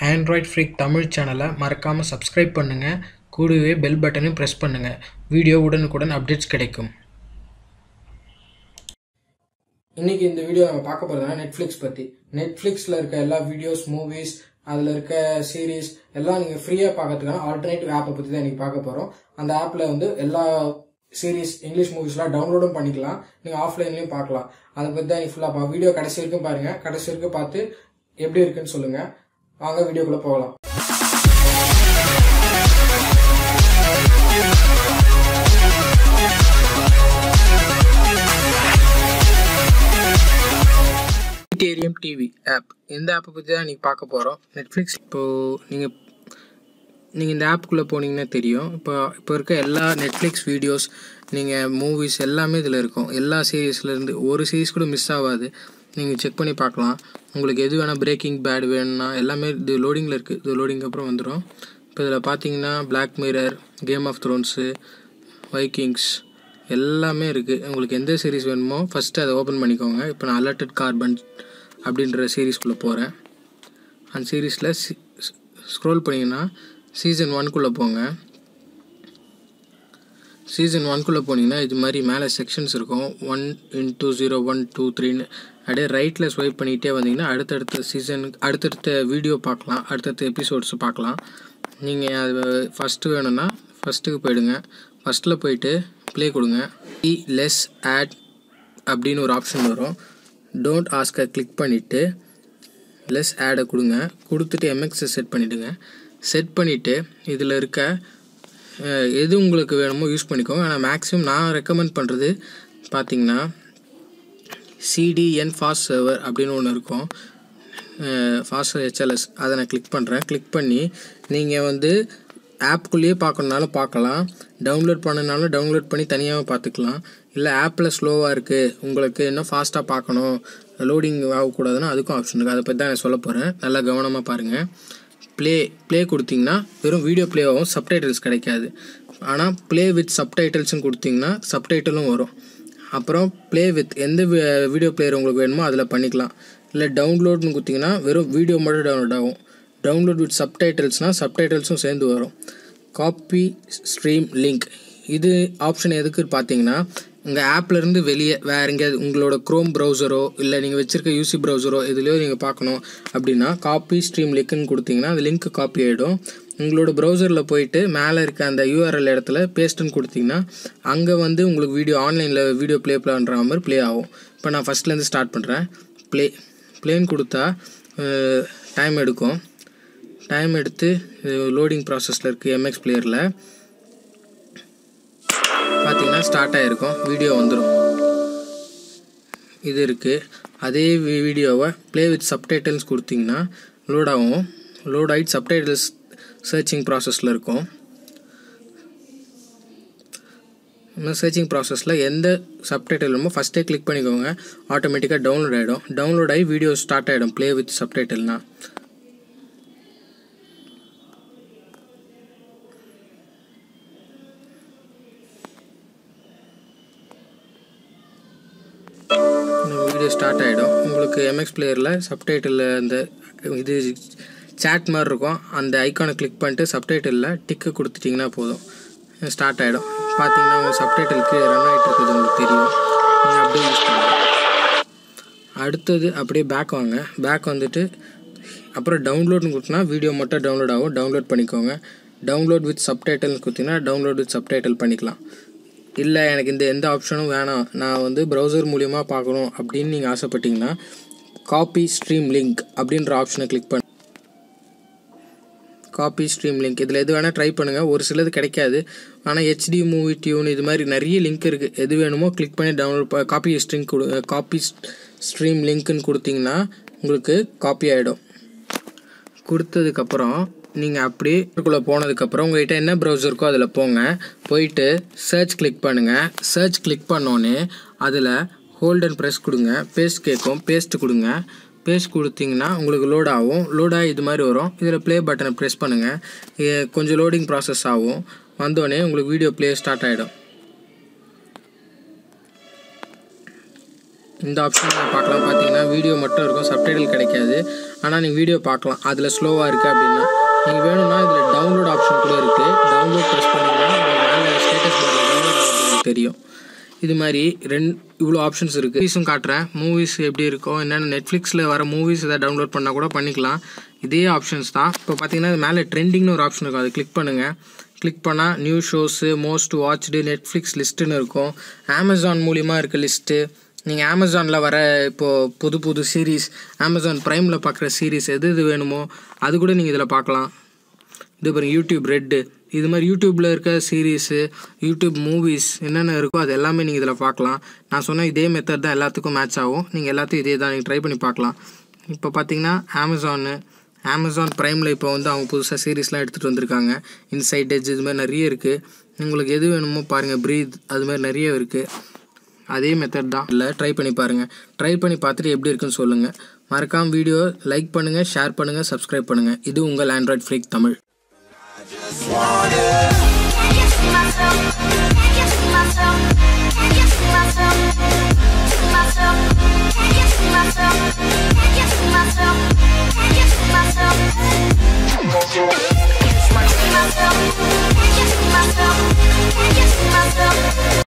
Android freak Tamil சேனலை மறக்காமல் subscribe பண்ணுங்கள் கூடவே பெல் பட்டனையும் ப்ரெஸ் பண்ணுங்கள் வீடியோ உடனுக்குடன் அப்டேட்ஸ் கிடைக்கும் இன்னைக்கு இந்த வீடியோ நம்ம பார்க்க போகிறதுனா நெட்ஃப்ளிக்ஸ் பற்றி நெட்ஃப்ளிக்ஸில் இருக்க எல்லா வீடியோஸ் மூவிஸ் அதில் இருக்க சீரீஸ் எல்லாம் நீங்கள் ஃப்ரீயாக பார்க்கறதுக்கான ஆல்டர்னேட்டிவ் ஆப்பை பற்றி தான் இன்னைக்கு பார்க்க போகிறோம் அந்த ஆப்பில் வந்து எல்லா சீரீஸ் இங்கிலீஷ் மூவிஸ்லாம் டவுன்லோடும் பண்ணிக்கலாம் நீங்கள் ஆஃப்லைன்லேயும் பார்க்கலாம் அதை பற்றி தான் ஃபுல்லாக பா வீடியோ கடைசி வரைக்கும் பாருங்கள் கடைசி வரைக்கும் பார்த்து எப்படி இருக்குன்னு சொல்லுங்கள் வாங்க வீடியோக்குள்ளே போகலாம் டேரியம் டிவி ஆப் இந்த ஆப்பை பற்றி தான் நீங்கள் பார்க்க போகிறோம் நெட்ஃப்ளிக்ஸ் இப்போது நீங்கள் நீங்கள் இந்த ஆப்புக்குள்ளே போனீங்கன்னா தெரியும் இப்போ இப்போ இருக்க எல்லா நெட்ஃப்ளிக்ஸ் வீடியோஸ் நீங்கள் மூவிஸ் எல்லாமே இதில் இருக்கும் எல்லா சீரீஸ்லேருந்து ஒரு சீரீஸ் கூட மிஸ் ஆகாது நீங்கள் செக் பண்ணி பார்க்கலாம் உங்களுக்கு எது வேணால் பிரேக்கிங் பேட் வேணும்னா எல்லாமே இது லோடிங்கில் இருக்குது இது லோடிங் அப்புறம் வந்துடும் இப்போ இதில் பார்த்தீங்கன்னா Black Mirror Game of Thrones Vikings எல்லாமே இருக்குது உங்களுக்கு எந்த சீரீஸ் வேணுமோ ஃபஸ்ட்டு அதை ஓப்பன் பண்ணிக்கோங்க இப்போ நான் அலர்டட் கார்பன் அப்படின்ற சீரீஸ்குள்ளே போகிறேன் அந்த சீரீஸில் ஸ்க்ரோல் பண்ணிங்கன்னா சீசன் ஒன்குள்ளே போங்க சீசன் ஒன்குள்ளே போனீங்கன்னா இது மாதிரி மேலே செக்ஷன்ஸ் இருக்கும் one into zero one two த்ரீன்னு அப்படியே ரைட்டில் ஸ்வைப் பண்ணிகிட்டே வந்தீங்கன்னா அடுத்தடுத்த சீசன் அடுத்தடுத்த வீடியோ பார்க்கலாம் அடுத்தடுத்த எபிசோட்ஸ் பார்க்கலாம் நீங்கள் அது ஃபஸ்ட்டு வேணும்னா ஃபஸ்ட்டுக்கு போயிடுங்க ஃபஸ்ட்டில் போயிட்டு ப்ளே கொடுங்க இ லெஸ் ஆட் அப்படின்னு ஒரு ஆப்ஷன் வரும் டோன்ட் ஆஸ்கை கிளிக் பண்ணிவிட்டு லெஸ் ஆடை கொடுங்க கொடுத்துட்டு எம்எக்ஸை செட் பண்ணிவிடுங்க செட் பண்ணிவிட்டு இதில் இருக்க எது உங்களுக்கு வேணுமோ யூஸ் பண்ணிக்கோங்க ஆனால் மேக்ஸிமம் நான் ரெக்கமெண்ட் பண்ணுறது பார்த்தீங்கன்னா சிடிஎன் ஃபாஸ்ட் சர்வர் அப்படின்னு ஒன்று இருக்கும் ஃபாஸ்ட் ஹெச்எல்எஸ் அதை நான் கிளிக் பண்ணுறேன் கிளிக் பண்ணி நீங்கள் வந்து ஆப்குள்ளேயே பார்க்கணுனாலும் பார்க்கலாம் டவுன்லோட் பண்ணனாலும் டவுன்லோட் பண்ணி தனியாக பார்த்துக்கலாம் இல்லை ஆப்பில் ஸ்லோவாக இருக்குது உங்களுக்கு இன்னும் ஃபாஸ்ட்டாக பார்க்கணும் லோடிங் ஆகக்கூடாதுன்னா அதுக்கும் ஆப்ஷன் இருக்குது அதை பற்றி தான் நான் சொல்ல போகிறேன் நல்லா கவனமாக பாருங்கள் ப்ளே ப்ளே கொடுத்தீங்கன்னா வெறும் வீடியோ ப்ளே ஆகும் சப்டைட்டில்ஸ் கிடைக்காது ஆனால் ப்ளே வித் சப்டைட்டில்ஸ்னு கொடுத்தீங்கன்னா சப்டைட்டிலும் வரும் அப்புறம் ப்ளே வித் எந்த வீடியோ பிளேயர் உங்களுக்கு வேணுமோ அதில் பண்ணிக்கலாம் இல்லை டவுன்லோட்னு கொடுத்தீங்கன்னா வெறும் வீடியோ மட்டும் டவுன்லோட் ஆகும் டவுன்லோட் வித் சப்டைட்டில்ஸ்னால் சப்டைட்டில்ஸும் சேர்ந்து வரும் காப்பி ஸ்ட்ரீம் லிங்க் இது ஆப்ஷன் எதுக்கு பார்த்தீங்கன்னா உங்கள் ஆப்லேருந்து வெளியே வேறு எங்கேயாவது உங்களோட க்ரோம் ப்ரௌசரோ இல்லை நீங்கள் வச்சுருக்க யூசி ப்ரௌசரோ இதுலேயோ நீங்கள் பார்க்கணும் அப்படின்னா காப்பி ஸ்ட்ரீம் லிங்க்னு கொடுத்தீங்கன்னா அந்த லிங்க் காப்பி ஆகிடும் உங்களோட ப்ரௌசரில் போயிட்டு மேலே இருக்க அந்த யூஆர்எல் இடத்துல பேஸ்ட்டுன்னு கொடுத்தீங்கன்னா அங்கே வந்து உங்களுக்கு வீடியோ ஆன்லைனில் வீடியோ ப்ளே பண்ணுற மாதிரி ப்ளே ஆகும் இப்போ நான் ஃபஸ்ட்லேருந்து ஸ்டார்ட் பண்ணுறேன் ப்ளே ப்ளேன்னு கொடுத்தா டைம் எடுக்கும் டைம் எடுத்து லோடிங் ப்ராசஸில் இருக்குது எம்எக்ஸ் பிளேயரில் பார்த்தீங்கன்னா ஸ்டார்ட் ஆகிருக்கும் வீடியோ வந்துடும் இது இருக்குது அதே வீடியோவை ப்ளே வித் சப்டைட்டில்ஸ் கொடுத்தீங்கன்னா லோட் ஆகும் லோட் ஆகிட்டு சப்டைட்டில்ஸ் சர்ச்சிங் ப்ராசஸில் இருக்கும் இன்னும் சர்ச்சிங் ப்ராசஸில் எந்த சப்டைட்டில் வேணுமோ ஃபஸ்ட்டே கிளிக் பண்ணிக்கோங்க ஆட்டோமேட்டிக்காக டவுன்லோட் ஆகிடும் டவுன்லோட் ஆகி வீடியோ ஸ்டார்ட் ஆகிடும் ப்ளே வித் சப்டைட்டில்னா வீடியோ ஸ்டார்ட் ஆகிடும் உங்களுக்கு எம்எக்ஸ் பிளேயரில் சப்டைட்டில் அந்த இது சேட் மாதிரி இருக்கும் அந்த ஐக்கானை கிளிக் பண்ணிட்டு சப்டைட்டிலில் டிக்கு கொடுத்துட்டிங்கன்னா போதும் ஸ்டார்ட் ஆகிடும் பார்த்தீங்கன்னா உங்கள் சப்டைட்டிலுக்கு ரன் ஆகிட்டு இருக்குது உங்களுக்கு தெரியும் நீங்கள் அப்படியே யூஸ் பண்ணலாம் அடுத்தது அப்படியே பேக் வாங்க பேக் வந்துட்டு அப்புறம் டவுன்லோட்னு கொடுத்தனா வீடியோ மட்டும் டவுன்லோட் ஆகும் டவுன்லோட் பண்ணிக்கோங்க டவுன்லோட் வித் சப்டைட்டில்னு கொடுத்தீங்கன்னா டவுன்லோட் வித் சப்டைட்டில் பண்ணிக்கலாம் இல்லை எனக்கு இந்த எந்த ஆப்ஷனும் வேணாம் நான் வந்து ப்ரௌசர் மூலிமா பார்க்கணும் அப்படின்னு நீங்கள் ஆசைப்பட்டீங்கன்னா காப்பி ஸ்ட்ரீம் லிங்க் அப்படின்ற ஆப்ஷனை கிளிக் பண்ணி காப்பி ஸ்ட்ரீம் லிங்க் இதில் எது வேணால் ட்ரை பண்ணுங்கள் ஒரு சிலது கிடைக்காது ஆனால் ஹெச்டி மூவி டியூன் இது மாதிரி நிறைய லிங்க் இருக்குது எது வேணுமோ கிளிக் பண்ணி டவுன்லோட் காப்பி ஸ்ட்ரீம் கொடு காப்பி ஸ்ட்ரீம் லிங்க்குன்னு கொடுத்தீங்கன்னா உங்களுக்கு காப்பி ஆகிடும் கொடுத்ததுக்கப்புறம் நீங்கள் அப்படியே இதுக்குள்ளே போனதுக்கப்புறம் உங்கள்கிட்ட என்ன ப்ரௌசர் இருக்கோ அதில் போங்க போயிட்டு சர்ச் கிளிக் பண்ணுங்கள் சர்ச் கிளிக் பண்ணோன்னே அதில் ஹோல்ட் அண்ட் ப்ரெஸ் கொடுங்க பேஸ்ட் கேட்கும் பேஸ்ட் கொடுங்க பேஸ்ட் கொடுத்தீங்கன்னா உங்களுக்கு லோட் ஆகும் லோடாக இது மாதிரி வரும் இதில் ப்ளே பட்டனை ப்ரெஸ் பண்ணுங்கள் கொஞ்சம் லோடிங் ப்ராசஸ் ஆகும் வந்தோடனே உங்களுக்கு வீடியோ ப்ளே ஸ்டார்ட் ஆகிடும் இந்த ஆப்ஷன் பார்க்கலாம் பார்த்தீங்கன்னா வீடியோ மட்டும் இருக்கும் சப்டைட்டில் கிடைக்காது ஆனால் நீங்கள் வீடியோ பார்க்கலாம் அதில் ஸ்லோவாக இருக்குது அப்படின்னா நீங்கள் வேணும்னா இதில் டவுன்லோட் ஆப்ஷன் கூட இருக்குது டவுன்லோட் ப்ரெஸ் பண்ணிங்கன்னா உங்களுக்கு மேலே ஸ்டேட்டஸ் பாரில் டவுன்லோட் தெரியும் இது மாதிரி ரெண்டு இவ்வளோ ஆப்ஷன்ஸ் இருக்குது மூவிஸும் காட்டுறேன் மூவிஸ் எப்படி இருக்கோ என்னென்ன நெட்ஃப்ளிக்ஸில் வர மூவிஸ் எதாவது டவுன்லோட் பண்ணால் கூட பண்ணிக்கலாம் இதே ஆப்ஷன்ஸ் தான் இப்போ பார்த்தீங்கன்னா இது மேலே ட்ரெண்டிங்னு ஒரு ஆப்ஷன் இருக்கும் அதை கிளிக் பண்ணுங்கள் கிளிக் பண்ணால் new shows most watched Netflix லிஸ்ட்டுன்னு இருக்கும் அமேசான் மூலிமா இருக்க லிஸ்ட்டு நீங்கள் அமேசானில் வர இப்போது புது புது சீரீஸ் அமேசான் ப்ரைமில் பார்க்குற சீரீஸ் எது எது வேணுமோ அது கூட நீங்கள் இதில் பார்க்கலாம் இது பாருங்க யூடியூப் ரெட்டு இது மாதிரி யூடியூப்பில் இருக்க சீரீஸு யூடியூப் மூவிஸ் என்னென்ன இருக்கோ அது எல்லாமே நீங்கள் இதில் பார்க்கலாம் நான் சொன்ன இதே மெத்தட் தான் எல்லாத்துக்கும் மேட்ச் ஆகும் நீங்கள் எல்லாத்தையும் இதே தான் நீங்கள் ட்ரை பண்ணி பார்க்கலாம் இப்போ பார்த்தீங்கன்னா அமேசானு அமேசான் ப்ரைமில் இப்போ வந்து அவங்க புதுசாக சீரீஸ்லாம் எடுத்துகிட்டு வந்திருக்காங்க இன்சைட் எட்ஜ் இது மாதிரி நிறைய இருக்குது உங்களுக்கு எது வேணுமோ பாருங்கள் ப்ரீத் அது மாதிரி நிறைய இருக்குது அதே மெத்தட் தான் இல்லை ட்ரை பண்ணி பாருங்கள் ட்ரை பண்ணி பார்த்துட்டு எப்படி இருக்குன்னு சொல்லுங்கள் மறக்காம வீடியோ லைக் பண்ணுங்கள் ஷேர் பண்ணுங்கள் சப்ஸ்கிரைப் பண்ணுங்கள் இது உங்கள் Android freak Tamil Can you see myself? Can you see myself?